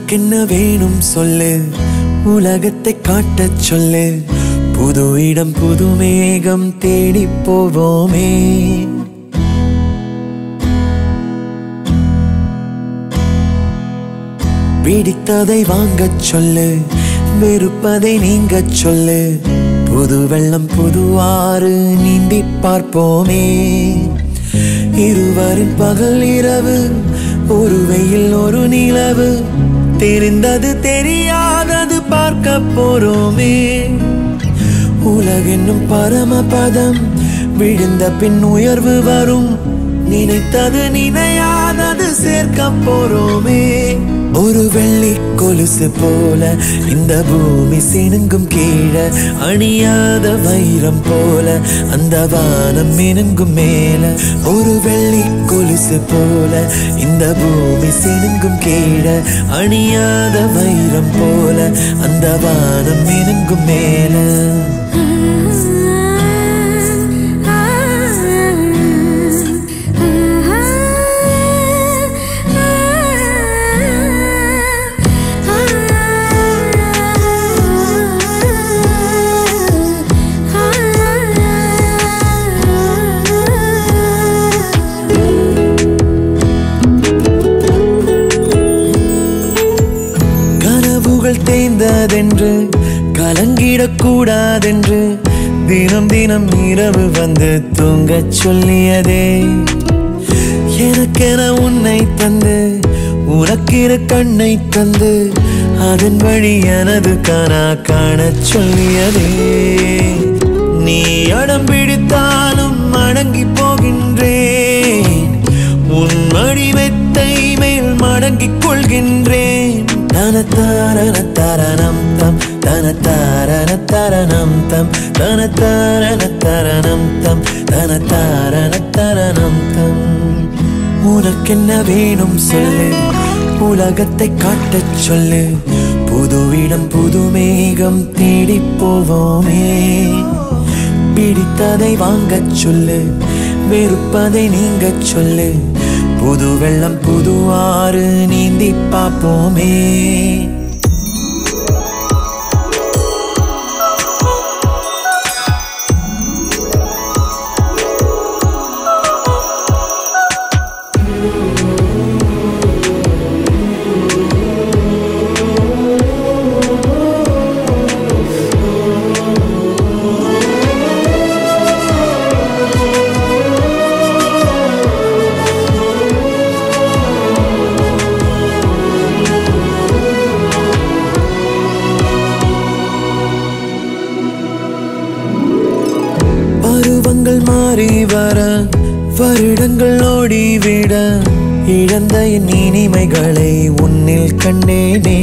உனக்கென்ன வேணும் சொல்லு உலகத்தை காட்டச் சொல்லு புது இடம் புது மேகம் தேடி போவோமே பிடித்ததை வாங்கச் சொல்லு வெறுப்பதை நீங்கச் சொல்லு புது வெள்ளம் புது ஆறு நீந்தி பார்ப்போமே இருவரின் பகல் இரவு ஒரு வெயில் ஒரு நிலவு தெரிந்தது தெரியாதது பார்க்க போறோமே உலகென்னும் பரமபதம் விழுந்த பின் உயர்வு வரும் நினைத்தது நினையாதது சேர்க்க போறோமே ஒரு வெள்ளி கொலுசு போல இந்த பூமி சினுங்கும் கீழே அணியாத வைரம் போல அந்த வானம் மினுங்கும் மேல ஒரு வெள்ளி கொலுசு போல இந்த பூமி சினுங்கும் கீழே அணியாத வைரம் போல அந்த வானம் மினுங்கும் மேல கனவுகள் தேய்ந்ததென்று கலங்கிடக்கூடாதென்று தினம் தினம் இரவு வந்து தூங்கச் சொல்லியதே எனக்கென உன்னை தந்து உனக்கிற கண்ணை தந்து அதன் வழி எனது கனா காணச் சொல்லியதே நீ அடம் பிடித்தாலும் அடங்கி போகின்றேன் உன் மடிமெத்தை மேல் மடங்கிக் கொள்கின்றேன் தனத்தாரண தரணம் தம் தனத்தாரண தரணம் தம் தனத்தாரண தரணம் தம் தனத்தாரண தரணம் தம் உனக்கென்ன வேணும் சொல்லு உலகத்தை காட்டச் சொல்லு புது இடம் புது மேகம் தேடி போவோமே பிடித்ததை வாங்கச் சொல்லு வெறுப்பதை நீங்கச் சொல்லு புது வெள்ளம் புது ஆறு நீந்தி பார்ப்போமே பருவங்கள் மாறி வர வருடங்கள் ஓடிவிட இழந்த என் இனிமைகளை உன்னில் கண்டேனே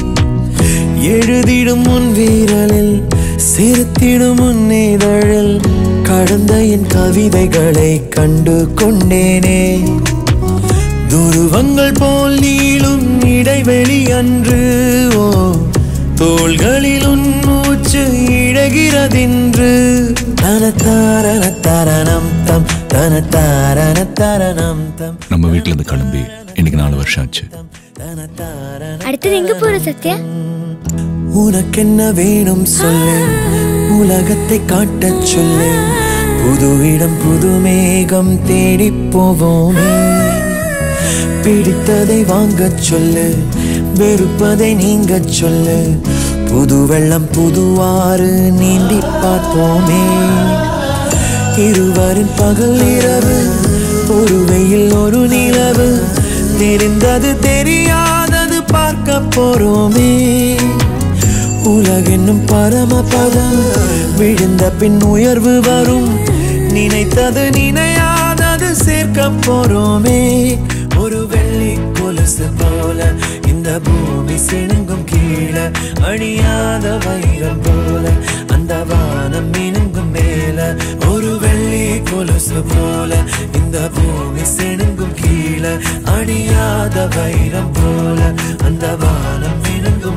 எழுதிடும் உன் வீரலில் சிரித்திடும் உன் இதழில் கடந்த என் கவிதைகளை கண்டு கொண்டேனே துருவங்கள் போல் நீளும் இடைவெளி அன்று ஓ தோள்களில் உன் மூச்சு இழகிறதென்று தனத்தாரண தரணம் தம் தனத்தாரண தரணம் தம் நம்ம வீட்ல இருந்து கிளம்பி இன்னைக்கு நாலு வருஷம் ஆச்சு தனத்தாரண அடுத்தது எங்க போற சத்யா உனக்கென்ன வேணும் சொல்லு உலகத்தை காட்டச் சொல்லு புது இடம் புது மேகம் தேடி போவோமே பிடித்ததை வாங்கச் சொல்லு வெறுப்பதை நீங்கச் சொல்லு புது வெள்ளம் புது ஆறு நீந்தி பார்ப்போமே இருவரின் பகல் இரவு ஒரு வெயில் ஒரு நிலவு தெரிந்தது தெரியாதது பார்க்க போறோமே உலகென்னும் பரமபதம் விழுந்த பின் உயர்வு வரும் நினைத்தது நினையாதது சேர்க்க போறோமே ஒரு வெள்ளி கொலுசு போல இந்த பூமி சினுங்கும் கீழே அணியாத வைரம் போல அந்த வானம் மினுங்கும் மேல ஒரு வெள்ளி கொலுசு போல இந்த பூமி சினுங்கும் கீழே அணியாத வைரம் போல அந்த வானம் மினுங்கும்